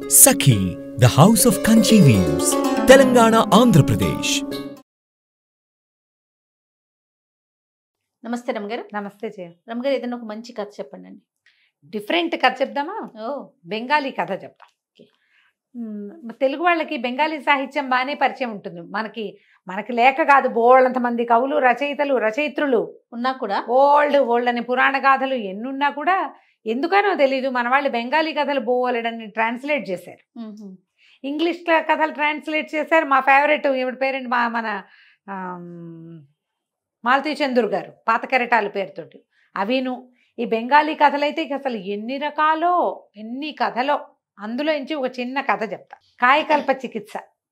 Sakhi the house of Kanchi weaves Telangana Andhra Pradesh నమస్తే రమగారు నమస్తే జయ రమగారు ఏదైనా ఒక మంచి కథ చెప్పండి అండి డిఫరెంట్ కథ చెప్దామా ఓ బెంగాలీ కథ చెప్తాం Okay. మ్, తెలుగు వాళ్ళకి బెంగాలీ సాహిత్యం బాగానే పరిచయం ఉంటుంది మనకి మనకి లేక కాదు బోళ్ళంత మంది కవులు రచయితలు రచయిత్రులు ఉన్నా కూడా ఓల్డ్ ఓల్డ్ అని పురాణ గాథలు ఎన్నున్నా కూడా ఎందుకనో తెలీదు మన వాళ్ళు బెంగాలీ కథలు బోలెడని ట్రాన్స్లేట్ చేశారు మ్మ్హ. ఇంగ్లీష్ కథలు ట్రాన్స్లేట్ చేశారు మా ఫేవరెట్ ఈవిడ పేరెంట్ మా మన ఆమ్, మాలతీ చందూర్ గారు పాత కెరటాల పేరుతోటి అవిను ఈ బెంగాలీ కథలైతే ఇక అసలు ఎన్ని రకాలో ఎన్ని కథలో అందులో నుంచి ఒక చిన్న కథ చెప్తా కాయకల్ప చికిత్స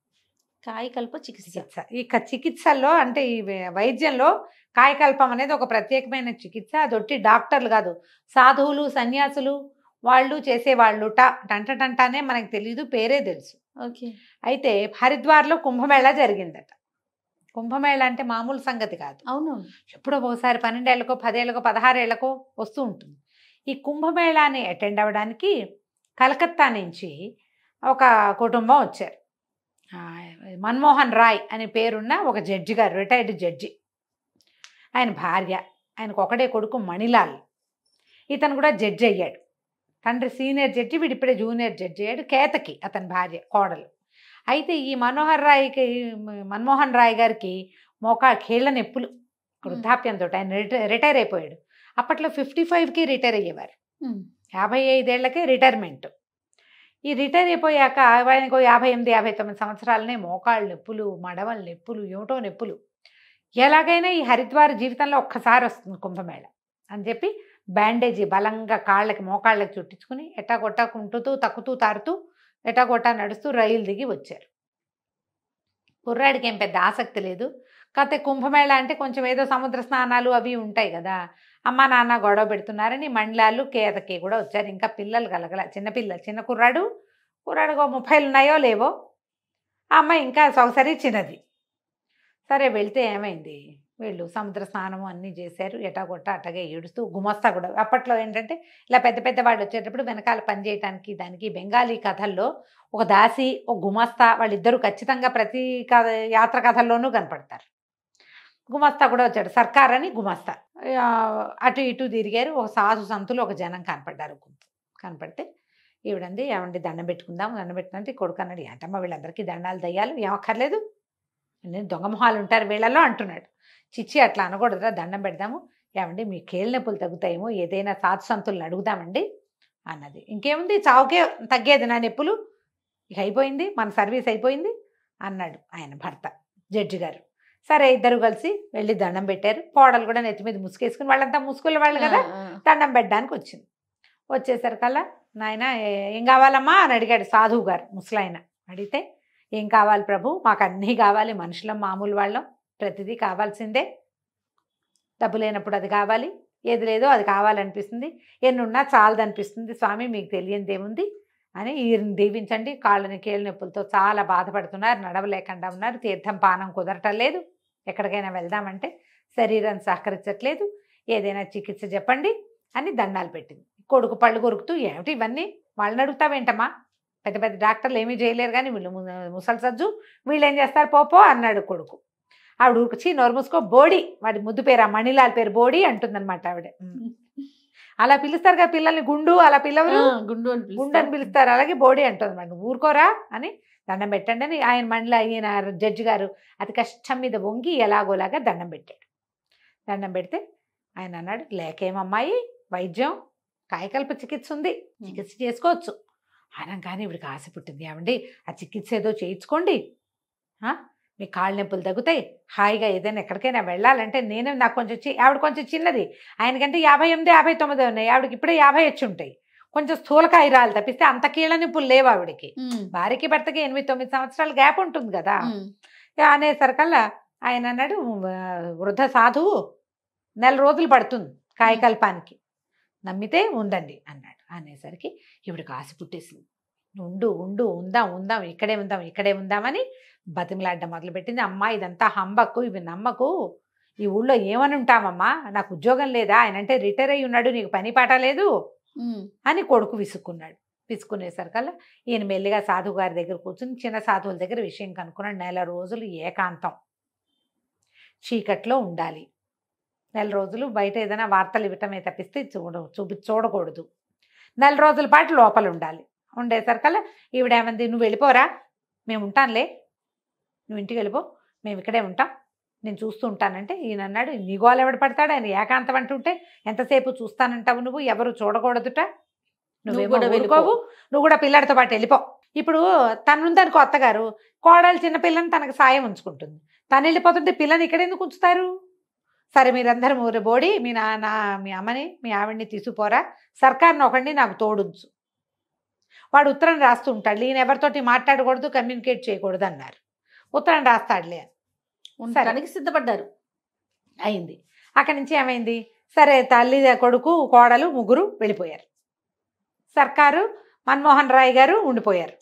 కాయకల్ప చికిత్స చికిత్స ఈ క- చికిత్సల్లో అంటే ఈ వై- వైద్యంలో కాయకల్పం అనేది ఒక ప్రత్యేకమైన చికిత్స అదొట్టి డాక్టర్లు కాదు సాధువులు సన్యాసులు వాళ్ళు చేసేవాళ్ళు ట టంట టంటానే మనకు తెలియదు పేరే తెలుసు ఓకే అయితే హరిద్వార్లో కుంభమేళా జరిగిందట కుంభమేళా అంటే మామూలు సంగతి కాదు అవును ఎప్పుడో ఒకసారి పన్నెండేళ్లకో పదేళ్లకో పదహారేళ్లకో వస్తూ ఉంటుంది ఈ కుంభమేళాని అటెండ్ అవ్వడానికి కలకత్తా నుంచి ఒక కుటుంబం వచ్చారు ఆ, మన్మోహన్ రాయ్ అనే పేరున్న ఒక జడ్జి గారు రిటైర్డ్ జడ్జి ఆయన భార్య ఆయనకు ఒకడే కొడుకు మణిలాల్ ఇతను కూడా జడ్జి అయ్యాడు తండ్రి సీనియర్ జడ్జి వీడు ఇప్పుడే జూనియర్ జడ్జి అయ్యాడు కేతకి అతని భార్య కోడలు అయితే ఈ మనోహర్ రాయ్కి మన్మోహన్ రాయ్ గారికి మోకా కీళ్ళ నొప్పులు వృద్ధాప్యంతో ఆయన రిటైర్ రిటైర్ అయిపోయాడు అప్పట్లో ఫిఫ్టీ ఫైవ్కి రిటైర్ అయ్యేవారు మ్మ్. యాభై ఐదేళ్లకే రిటైర్మెంట్ ఈ రిటైర్ అయిపోయాక ఆయనకు యాభై ఎనిమిది యాభై తొమ్మిది సంవత్సరాలనే మోకాళ్ళ నొప్పులు మడవల నొప్పులు ఏమిటో నొప్పులు ఎలాగైనా ఈ హరిద్వార్ జీవితంలో ఒక్కసారి వస్తుంది కుంభమేళ అని చెప్పి బ్యాండేజీ బలంగా కాళ్ళకి మోకాళ్ళకి చుట్టించుకుని ఎట్టా కొట్టా కుంటుతూ తక్కుతూ తారుతూ ఎట్టా కొట్టా నడుస్తూ రైలు దిగి వచ్చారు కుర్రాడికి ఏం పెద్ద ఆసక్తి లేదు కాకపోతే కుంభమేళ అంటే కొంచెం ఏదో సముద్ర స్నానాలు అవి ఉంటాయి కదా అమ్మ నాన్న గొడవ పెడుతున్నారని మండలాలు కేతకి కూడా వచ్చారు ఇంకా పిల్లలు కలగల చిన్న పిల్లలు చిన్న కుర్రాడు కుర్రాడు ఒక ముప్పైలు ఉన్నాయో లేవో ఆ అమ్మాయి ఇంకా సొగసరి చిన్నది సరే వెళ్తే ఏమైంది వీళ్ళు సముద్ర స్నానము అన్నీ చేశారు ఎటా కొట్ట అట్టగే ఏడుస్తూ గుమస్తా కూడా అప్పట్లో ఏంటంటే ఇలా పెద్ద పెద్ద వాళ్ళు వచ్చేటప్పుడు వెనకాల పని చేయడానికి దానికి బెంగాలీ కథల్లో ఒక దాసి ఒక గుమస్తా వాళ్ళిద్దరూ ఖచ్చితంగా ప్రతి కథ యాత్ర కథల్లోనూ కనపడతారు గుమస్తా కూడా వచ్చాడు సర్కార్ అని గుమస్తా ఆ, అటు ఇటు తిరిగారు ఒక సాధు సంతులు ఒక జనం కనపడ్డారు గుంపు కనపడితే ఈవిడంది ఏమండి దండం పెట్టుకుందాం దండం పెట్టుకుంటే కొడుకు అన్నాడు ఏంటమ్మా వీళ్ళందరికీ దండాలు దయ్యాలు ఏమక్కర్లేదు నేను దొంగ మొహాలు ఉంటారు వీళ్ళలో అంటున్నాడు చిచ్చి అట్లా అనకూడదురా దండం పెడదాము ఏమండి మీ కేళ్ళ నొప్పులు తగ్గుతాయేమో ఏదైనా సాధు సంతులను అడుగుదామండి అన్నది ఇంకేముంది చావుకే తగ్గేది నా నొప్పులు ఇక అయిపోయింది మన సర్వీస్ అయిపోయింది అన్నాడు ఆయన భర్త జడ్జి గారు సరే ఇద్దరు కలిసి వెళ్ళి దండం పెట్టారు కోడలు కూడా నెత్తి మీద ముసుకేసుకుని వాళ్ళంతా ముసుగుల వాళ్ళు కదా ఆ, ఆ. దండం పెట్టడానికి వచ్చింది వచ్చేసరికల్లా నాయన ఏ- ఏం కావాలమ్మా అని అడిగాడు సాధువు గారు ముసలాయన అడిగితే ఏం కావాలి ప్రభు మాకు అన్నీ కావాలి మనుషులం మామూలు వాళ్ళం ప్రతిదీ కావాల్సిందే డబ్బు లేనప్పుడు అది కావాలి ఏది లేదో అది కావాలనిపిస్తుంది ఎన్నున్నా చాలదనిపిస్తుంది స్వామి మీకు తెలియనిది ఏముంది అని ఈయన దీవించండి కాళ్ళని కీళ్ళ నొప్పులతో చాలా బాధపడుతున్నారు నడవలేకుండా ఉన్నారు తీర్థం పానం కుదరటం లేదు ఎక్కడికైనా వెళ్దామంటే శరీరం సహకరించట్లేదు ఏదైనా చికిత్స చెప్పండి అని దండాలు పెట్టింది కొడుకు పళ్ళు కొరుకుతూ ఏమిటి ఇవన్నీ వాళ్ళని అడుగుతావేంటమ్మా పెద్ద పెద్ద డాక్టర్లు ఏమీ చేయలేరు కానీ వీళ్ళు ము- ముసలి సజ్జు వీళ్ళు ఏం చేస్తారు పోపో అన్నాడు కొడుకు ఆవిడ ఉరిచి నోరు మూసుకో బోడి వాడి ముద్దు పేరు ఆ మణిలాల్ పేరు బోడి అంటుందన్నమాట ఆవిడ ఉమ్. అలా పిలుస్తారు కదా పిల్లల్ని గుండు అలా ఆ, పిల్లవరు గుండు అని పిలుస్తారు. గుండు అని పిలుస్తారు అలాగే బోడి అంటుంది మరి ఊరుకోరా అని దండం పెట్టండి అని ఆయన మండలి అయిన జడ్జి గారు అతి కష్టం మీద వంగి ఎలాగోలాగా దండం పెట్టాడు దండం పెడితే ఆయన అన్నాడు లేకేమమ్మాయి వైద్యం కాయకల్ప చికిత్స ఉంది చికిత్స చేసుకోవచ్చు అనగానే ఇవిడికి ఆశ పుట్టింది ఏమండి ఆ చికిత్స ఏదో చేయించుకోండి ఆ? మీ కాళ్ళ నొప్పులు తగ్గుతాయి హాయిగా ఏదైనా ఎక్కడికైనా వెళ్ళాలంటే నేను నాకు కొంచెం చి- ఆవిడ కొంచెం చిన్నది ఆయనకంటే యాభై ఎనిమిది యాభై తొమ్మిది ఉన్నాయి ఆవిడకి ఇప్పుడే యాభై వచ్చి ఉంటాయి కొంచెం స్థూలకాయ రాలు తప్పిస్తే అంత కీళ్ళ నొప్పులు లేవు ఆవిడకి మ్మ్. భార్యకి భర్తకి ఎనిమిది తొమ్మిది సంవత్సరాల గ్యాప్ ఉంటుంది కదా మ్మ్. ఇక అనేసరికల్లా ఆయన అన్నాడు "ఆ, వృద్ధ సాధువు నెల రోజులు పడుతుంది కాయకల్పానికి నమ్మితే ఉండండి అన్నాడు అనేసరికి ఈవిడికి ఆశ పుట్టేసింది ఉండు ఉండు ఉందాం ఉందాం ఇక్కడే ఉందాం ఇక్కడే ఉందామని బతిమలాడ్డం మొదలుపెట్టింది అమ్మా ఇదంతా హంబకు ఇవి నమ్మకు ఈ ఊళ్ళో ఏమని ఉంటామమ్మా నాకు ఉద్యోగం లేదా ఆయన అంటే రిటైర్ అయి ఉన్నాడు నీకు పని పాట లేదు మ్మ్. అని కొడుకు విసుక్కున్నాడు పిసుకునేసరికల్లా ఈయన మెల్లిగా సాధువు గారి దగ్గర కూర్చుని చిన్న సాధువుల దగ్గర విషయం కనుక్కున్నాడు నెల రోజులు ఏకాంతం చీకట్లో ఉండాలి నెల రోజులు బయట ఏదైనా వార్తలు ఇవ్వటమే తప్పిస్తే చూడ చూపి చూడకూడదు నెల రోజుల పాటు లోపల ఉండాలి ఉండేసరికల్లా ఈవిడేమంది నువ్వు వెళ్ళిపోరా మేము ఉంటానులే నువ్వు ఇంటికి వెళ్ళిపో మేము ఇక్కడే ఉంటాం నేను చూస్తూ ఉంటానంటే ఈయన అన్నాడు నీ గోలు ఎవడు పడతాడు ఆయన ఏకాంతం అంటుంటే ఎంతసేపు చూస్తానంటావు నువ్వు ఎవరు చూడకూడదుట నువ్వేమో కూడా వెళ్ళిపో. ఊరుకోవు నువ్వు కూడా పిల్లడితో పాటు వెళ్ళిపో ఇప్పుడు తనుందనుకో అత్తగారు కోడలు చిన్న పిల్లని తనకు సాయం ఉంచుకుంటుంది తను వెళ్ళిపోతుంటే పిల్లని ఇక్కడ ఎందుకు ఉంచుతారు సరే మీరందరూ ఊరి బోడి మీ నాన్న మీ అమ్మని మీ ఆవిడ్ని తీసుకుపోరా సర్కార్ని ఒకడిని నాకు తోడుంచు వాడు ఉత్తరం రాస్తూ ఉంటాడు ఈయన ఎవరితోటి మాట్లాడకూడదు కమ్యూనికేట్ చేయకూడదు అన్నారు ఉత్తరం రాస్తాడులే అని. ఉండటానికి సిద్ధపడ్డారు అయింది అక్కడి నుంచి ఏమైంది సరే తల్లి కొడుకు కోడలు ముగ్గురు వెళ్ళిపోయారు సర్కారు మన్మోహన్ రాయ్ గారు ఉండిపోయారు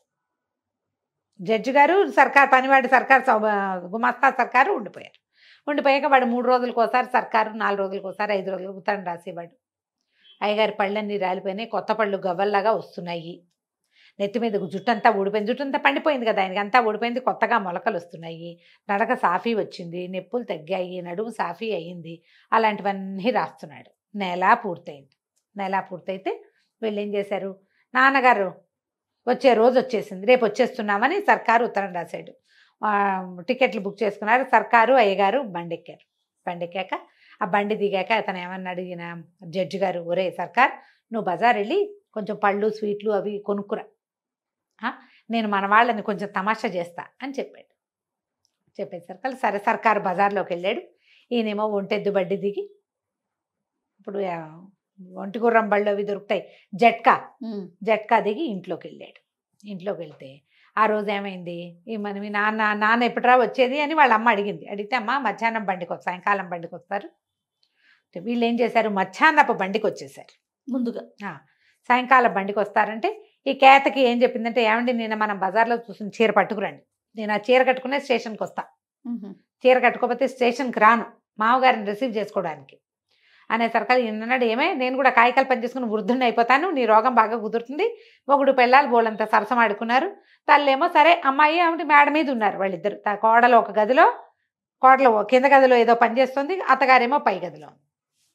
జడ్జి గారు సర్కార్ పనివాడి సర్కార్ సౌ- గుమాస్తా సర్కారు ఉండిపోయారు ఉండిపోయాక వాడు మూడు రోజులకు ఒకసారి సర్కారు నాలుగు రోజులకు ఒకసారి ఐదు రోజులకు ఉత్తరం రాసేవాడు అయ్యగారి పళ్ళన్నీ రాలిపోయినాయి కొత్త పళ్ళు గవ్వల్లాగా వస్తున్నాయి నెత్తి మీద జుట్టంతా ఊడిపోయింది జుట్టంతా పండిపోయింది కదా ఆయనకి అంతా ఊడిపోయింది కొత్తగా మొలకలు వస్తున్నాయి నడక సాఫీ వచ్చింది నొప్పులు తగ్గాయి నడుము సాఫీ అయ్యింది అలాంటివన్నీ రాస్తున్నాడు నెల పూర్తయింది నెల పూర్తయితే వీళ్ళు ఏం చేశారు నాన్నగారు వచ్చే రోజు వచ్చేసింది రేపు వచ్చేస్తున్నామని సర్కారు ఉత్తరం రాశాడు ఆ, టికెట్లు బుక్ చేసుకున్నారు సర్కారు అయ్యగారు బండి ఎక్కారు బండి ఎక్కాక ఆ బండి దిగాక అతను ఏమన్నాడు ఈయన జడ్జి గారు ఒరే సర్కార్ నువ్వు బజార్ వెళ్ళి కొంచెం పళ్ళు స్వీట్లు అవి కొనుక్కురా ఆ, నేను మన వాళ్ళని కొంచెం తమాషా చేస్తా అని చెప్పాడు చెప్పేసరికి సరే సర్కారు బజార్లోకి వెళ్ళాడు ఈయనేమో ఒంటెద్దు బడ్డి దిగి ఇప్పుడు ఆ, ఒంటి గుర్రం బళ్ళు అవి దొరుకుతాయి జట్కా ఉమ్. జట్కా దిగి ఇంట్లోకి వెళ్ళాడు ఇంట్లోకి వెళ్తే ఆ రోజు ఏమైంది ఈ మన మీ నాన్న నాన్న ఎప్పుడురా వచ్చేది అని వాళ్ళ అమ్మ అడిగింది అడిగితే అమ్మ మధ్యాహ్నం బండికి వస్తారు సాయంకాలం బండికి వస్తారు అంటే వీళ్ళు ఏం చేశారు మధ్యాహ్నపు బండికి వచ్చేసారు ముందుగా సాయంకాలం బండికి వస్తారంటే ఈ కేతకి ఏం చెప్పిందంటే ఏమండి నేను మనం బజార్లో చూసిన చీర పట్టుకురండి నేను ఆ చీర కట్టుకునే స్టేషన్కి వస్తా ఉహు. చీర కట్టుకోకపోతే స్టేషన్కి రాను మామగారిని రిసీవ్ చేసుకోవడానికి అనేసరికి ఈయన అన్నాడు ఏమే నేను కూడా కాయకాలు పనిచేసుకుని వృద్ధుని అయిపోతాను నీ రోగం బాగా కుదురుతుంది ఒకడు పెళ్ళాలి బోళ్ళంతా సరసమాడుకున్నారు తల్లేమో సరే అమ్మాయి ఆమె మేడ మీద ఉన్నారు వాళ్ళిద్దరు తా- కోడలు ఒక గదిలో కోడలు ఓ కింద గదిలో ఏదో పని చేస్తుంది అత్తగారేమో పై గదిలో ఉంది.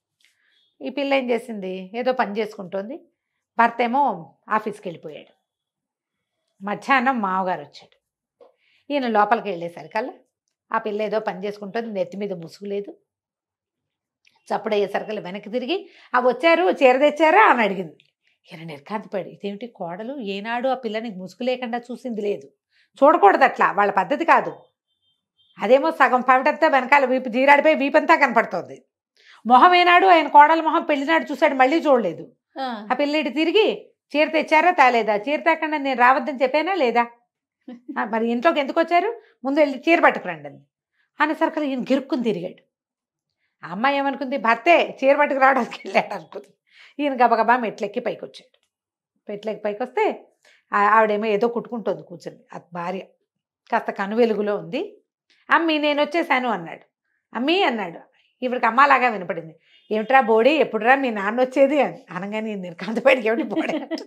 ఈ పిల్ల ఏం చేసింది ఏదో పని చేసుకుంటుంది భర్త ఏమో ఆఫీస్కి వెళ్ళిపోయాడు మధ్యాహ్నం మామగారు వచ్చాడు ఈయన లోపలికి వెళ్ళేసరికల్లా ఆ పిల్ల ఏదో పని చేసుకుంటుంది నెత్తి మీద ముసుగు లేదు చప్పుడయ్యేసరికల్లా వెనక్కి తిరిగి ఆ వచ్చారు చీర తెచ్చారా అని అడిగింది ఈయన నిర్కాంతపడి ఇదేమిటి కోడలు ఏనాడు ఆ పిల్లని ముసుగు లేకుండా చూసింది లేదు చూడకూడదు అట్లా వాళ్ళ పద్ధతి కాదు అదేమో సగం పవిటంతా వెనకాల వీపు జీరాడిపోయి వీపంతా కనపడుతోంది మొహం ఏనాడు ఆయన కోడల మొహం పెళ్లినాడు చూశాడు మళ్ళీ చూడలేదు ఆ. ఆ పిల్లడి తిరిగి చీర తెచ్చారా తాలేదా చీర తేకుండా నేను రావద్దని చెప్పానా లేదా ఆ, మరి ఇంట్లోకి ఎందుకు వచ్చారు ముందు వెళ్ళి చీర పట్టుకురండి అంది అనేసరికి ఈయన గిరుక్కుని తిరిగాడు ఆ అమ్మాయి ఏమనుకుంది భర్తే చీర పట్టుకు రావడానికి వెళ్ళాడు అనుకుంది ఈయన గబగబా మెట్లెక్కి పైకి వచ్చాడు మెట్లెక్కి పైకి వస్తే ఆ- ఆవిడేమో ఏదో కుట్టుకుంటుంది కూర్చొని ఆ భార్య కాస్త కను వెలుగులో ఉంది అమ్మి నేను వచ్చేసాను అన్నాడు అమ్మి అన్నాడు ఈవిడికి అమ్మలాగా వినపడింది ఏమిట్రా బోడీ ఎప్పుడురా మీ నాన్న వచ్చేది అని అనగానే నిర్కాంతపడికి ఏమిటి బోడీ అంటుంది.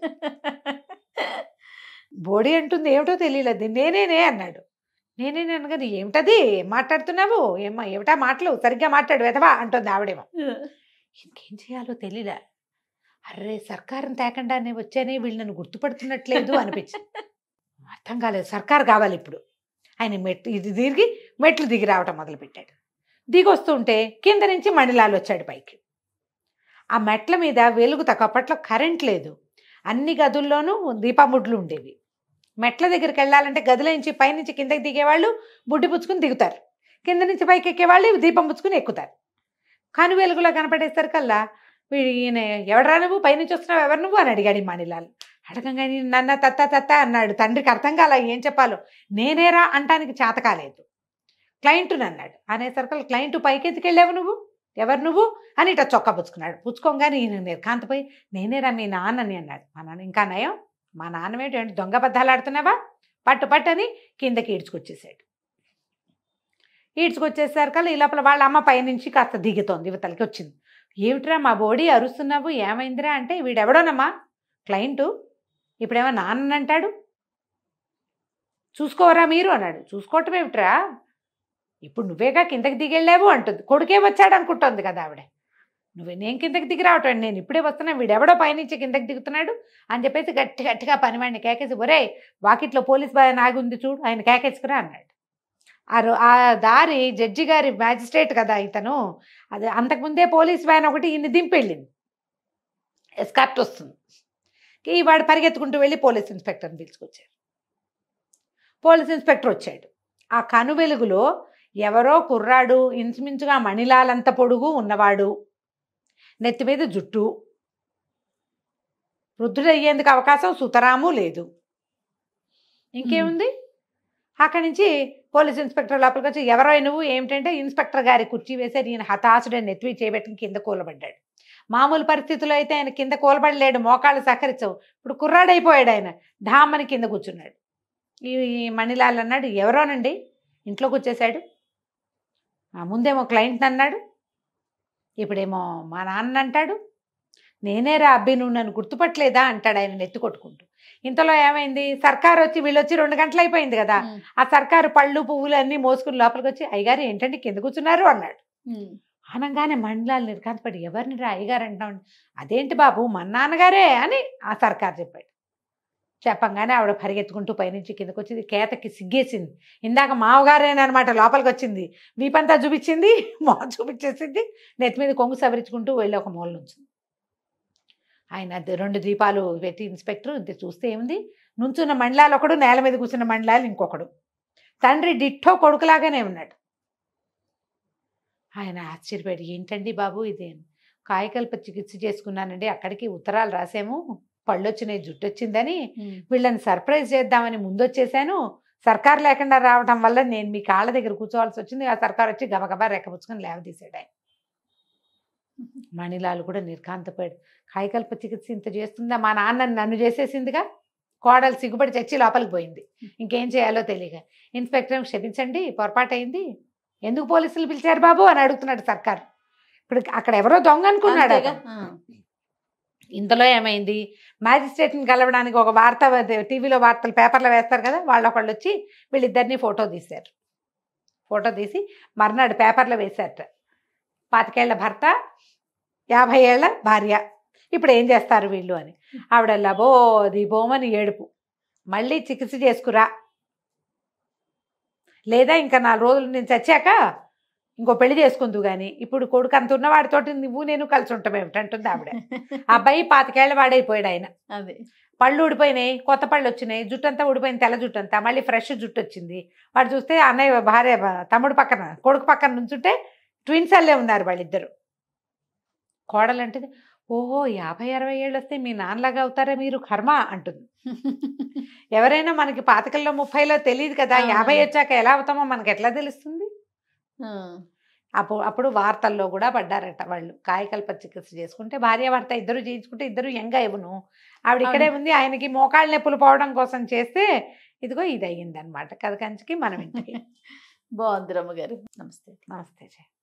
బోడీ అంటుంది ఏమిటో తెలియలేదు నేనేనే అన్నాడు నేనేనే అనగానే ఏమిటది ఏం మాట్లాడుతున్నావు ఏమా ఏమిటా మాటలు సరిగ్గా మాట్లాడు వెధవా అంటుంది ఆవిడేమో ఇంకేం చేయాలో తెలీదా అర్రే సర్కారం తేకుండానే వచ్చానే వీళ్ళు నన్ను గుర్తుపడుతున్నట్లేదు అనిపించింది అర్థం కాలేదు సర్కార్ కావాలి ఇప్పుడు ఆయన మెట్లు ఇది తిరిగి మెట్లు దిగి రావటం మొదలుపెట్టాడు దిగి వస్తుంటే కింద నుంచి మణిలాల్ వచ్చాడు పైకి ఆ మెట్ల మీద వెలుగు తక్కువ అప్పట్లో కరెంట్ లేదు అన్ని గదుల్లోనూ దీపముడ్లు ఉండేవి మెట్ల దగ్గరికి వెళ్ళాలంటే గదిలో నుంచి పైనుంచి కిందకి దిగేవాళ్ళు బుడ్డి పుచ్చుకుని దిగుతారు కింద నుంచి పైకి ఎక్కేవాళ్ళు దీపం పుచ్చుకుని ఎక్కుతారు కాను వెలుగులో కనపడేసరికల్లా వీడు ఈయన ఎవడరా నువ్వు పైనుంచి వస్తున్నావు ఎవరు నువ్వు అని అడిగాడు ఈ మణిలాల్ అడగంగానే నన్న తత్త తత్త అన్నాడు తండ్రికి అర్థం కాల ఏం చెప్పాలో నేనేరా అంటానికి చేత కాలేదు క్లయింట్ని అన్నాడు అనేసరికి క్లయింట్ పైకి ఎత్తుకెళ్ళావు నువ్వు ఎవరు నువ్వు అని ఇట్లా చొక్కా పుచ్చుకున్నాడు పుచ్చుకోగానే ఈయన నిర్కాంతపోయి నేనేరా మీ నాన్నని అన్నాడు మా నాన్న ఇంకా నయం మా నాన్నమేంటి ఏంటి దొంగ బద్దాలు ఆడుతున్నావా పట్టు పట్టు అని కిందకి ఈడ్చుకొచ్చేసాడు ఈడ్చుకొచ్చేసరికల్లా ఈ లోపల వాళ్ళ అమ్మ పైనుంచి కాస్త దిగుతోంది యువతలకి వచ్చింది ఏమిట్రా మా బోడీ అరుస్తున్నావు ఏమైందిరా అంటే వీడెవడోనమ్మా క్లయింటు ఇప్పుడేమో నాన్న అంటాడు చూసుకోవరా మీరు అన్నాడు చూసుకోవటం ఏమిట్రా ఇప్పుడు నువ్వేగా కిందకి దిగెళ్ళావు అంటుంది కొడుకే వచ్చాడు అనుకుంటోంది కదా ఆవిడ నువ్వు నేను కిందకి దిగి రావటం నేను ఇప్పుడే వస్తున్నా వీడెవడో పైనుంచి కిందకి దిగుతున్నాడు అని చెప్పేసి గట్టి గట్టిగా పనివాడిని కేకేసి ఒరే వాకిట్లో పోలీస్ బాయ్ నాగి ఉంది చూడు ఆయన కేకేసుకురా అన్నాడు ఆ రో- ఆ దారి జడ్జి గారి మ్యాజిస్ట్రేట్ కదా ఇతను అది అంతకుముందే పోలీస్ వ్యాన్ ఒకటి ఈయన్ని దింపెళ్ళింది ఎస్కార్ట్ వస్తుంది ఈ వాడు పరిగెత్తుకుంటూ వెళ్ళి పోలీస్ ఇన్స్పెక్టర్ని పిలుచుకొచ్చారు పోలీస్ ఇన్స్పెక్టర్ వచ్చాడు ఆ కను వెలుగులో ఎవరో కుర్రాడు ఇంచుమించుగా మణిలాలంత పొడుగు ఉన్నవాడు నెత్తి మీద జుట్టు వృద్ధుడు అయ్యేందుకు అవకాశం సుతరాము లేదు ఇంకేముంది అక్కడి నుంచి పోలీస్ ఇన్స్పెక్టర్ లోపలికి వచ్చి ఎవరో నువ్వు ఏమిటంటే ఇన్స్పెక్టర్ గారి కుర్చీ వేసారు ఈయన హతాశుడని నెత్తివి చేయబెట్టుకుని కింద కూలబడ్డాడు మామూలు పరిస్థితుల్లో అయితే ఆయన కింద కూలబడలేడు మోకాళ్ళు సహకరించవు ఇప్పుడు కుర్రాడైపోయాడు ఆయన ఢామని కింద కూర్చున్నాడు ఈ ఈ మణిలాల్ అన్నాడు ఎవరోనండి ఇంట్లోకి వచ్చేసాడు ఆ, ముందేమో క్లయింట్ అన్నాడు ఇప్పుడేమో మా నాన్న అంటాడు నేనేరా అబ్బి నువ్వు నన్ను గుర్తుపట్టలేదా అంటాడు ఆయన నెత్తి కొట్టుకుంటూ ఇంతలో ఏమైంది సర్కారు వచ్చి వీళ్ళు వచ్చి రెండు గంటలు అయిపోయింది కదా ఆ సర్కారు పళ్ళు పువ్వులు అన్నీ మోసుకుని లోపలికి వచ్చి అయ్యగారు ఏంటండి కింద కూర్చున్నారు అన్నాడు అనగానే మండలాలు నిర్కాంతపడి ఎవరిని రా అయ్యగారు అంటాం అదేంటి బాబు మన నాన్నగారే అని ఆ సర్కార్ చెప్పాడు చెప్పంగానే ఆవిడ పరిగెత్తుకుంటూ పైనుంచి కిందకు వచ్చింది కేతకి సిగ్గేసింది ఇందాక మావగారేనమాట లోపలికి వచ్చింది వీపంతా చూపించింది మొహ చూపించేసింది నెత్తి మీద కొంగు సవరించుకుంటూ వెళ్ళి ఒక మూల నుంచి ఆయన ద- రెండు దీపాలు పెట్టి ఇన్స్పెక్టర్ ఇది చూస్తే ఏముంది నుంచున్న మండలాలు ఒకడు నేల మీద కూర్చున్న మండలాలు ఇంకొకడు తండ్రి డిట్టో కొడుకులాగానే ఉన్నాడు ఆయన ఆశ్చర్యపోయాడు ఏంటండి బాబు ఇదే కాయకల్ప చికిత్స చేసుకున్నానండి అక్కడికి ఉత్తరాలు రాసాము పళ్ళు వచ్చినాయి జుట్టు వచ్చిందని వీళ్ళని సర్ప్రైజ్ చేద్దామని ముందు వచ్చేసాను సర్కార్ లేకుండా రావడం వల్ల నేను మీ కాళ్ళ దగ్గర కూర్చోవాల్సి వచ్చింది ఆ సర్కార్ వచ్చి గబగబా రెక్కపుచ్చుకొని లేవదీశాడు ఆయన మణిలాల్ కూడా నిర్కాంతపోయాడు కాయకల్ప చికిత్స ఇంత చేస్తుందా మా నాన్న నన్ను చేసేసిందిగా కోడలు సిగ్గుపడి చచ్చి లోపలికి పోయింది ఇంకేం చేయాలో తెలియక ఇన్స్పెక్టర్ క్షమించండి పొరపాటు అయింది ఎందుకు పోలీసులు పిలిచారు బాబు అని అడుగుతున్నాడు సర్కార్ ఇప్పుడు అక్కడ ఎవరో దొంగ అనుకున్నాడు అంతేగా? అతను. ఆ. ఇంతలో ఏమైంది మ్యాజిస్ట్రేట్ని కలవడానికి ఒక వార్త టీవీలో వార్తలు పేపర్లో వేస్తారు కదా వాళ్ళు ఒకళ్ళు వచ్చి వీళ్ళిద్దరిని ఫోటో తీశారు ఫోటో తీసి మర్నాడు పేపర్లో వేశారట పాతికేళ్ల భర్త యాభై ఏళ్ల భార్య ఇప్పుడు ఏం చేస్తారు వీళ్ళు అని ఆవిడ లబో దిబోమని ఏడుపు మళ్ళీ చికిత్స చేసుకురా లేదా ఇంకా నాలుగు రోజులు నేను చచ్చాక ఇంకో పెళ్లి చేసుకుందు కానీ ఇప్పుడు కొడుకు అంత ఉన్నవాడితోటి నువ్వు నేను కలిసి ఉంటాం ఏమిటంటుంది ఆవిడ ఆ అబ్బాయి పాతికేళ్ల వాడైపోయాడు ఆయన అదే పళ్ళు ఊడిపోయినాయి కొత్త పళ్ళు వచ్చినాయి జుట్టు అంతా ఊడిపోయింది తెల్ల జుట్టు అంతా మళ్ళీ ఫ్రెష్ జుట్టు వచ్చింది వాడు చూస్తే అన్నయ్య భార్య తమ్ముడు పక్కన కొడుకు పక్కన నుంచుంటే ట్విన్స్ అల్లే ఉన్నారు వాళ్ళిద్దరు కోడలు అంటే ఓహో యాభై అరవై ఏళ్ళు వస్తే మీ నాన్నలాగా అవుతారా మీరు కర్మ అంటుంది ఎవరైనా మనకి పాతికల్లో ముప్పైలో తెలియదు కదా అవును. యాభై వచ్చాక ఎలా అవుతామో మనకి ఎట్లా తెలుస్తుంది ఆ. అప్పుడు అప్పుడు వార్తల్లో కూడా పడ్డారట వాళ్ళు కాయకల్ప చికిత్స చేసుకుంటే భార్య భర్త ఇద్దరు చేయించుకుంటే ఇద్దరు యంగ్ ఇవ్వను ఆవిడ ఇక్కడే ఉంది ఆయనకి మోకాళ్ళ నొప్పులు పోవడం కోసం చేస్తే ఇదిగో ఇది అయ్యిందనమాట కథ కంచికి మనం ఇంటికి బాగుంది రమ్మగారు నమస్తే నమస్తే జయ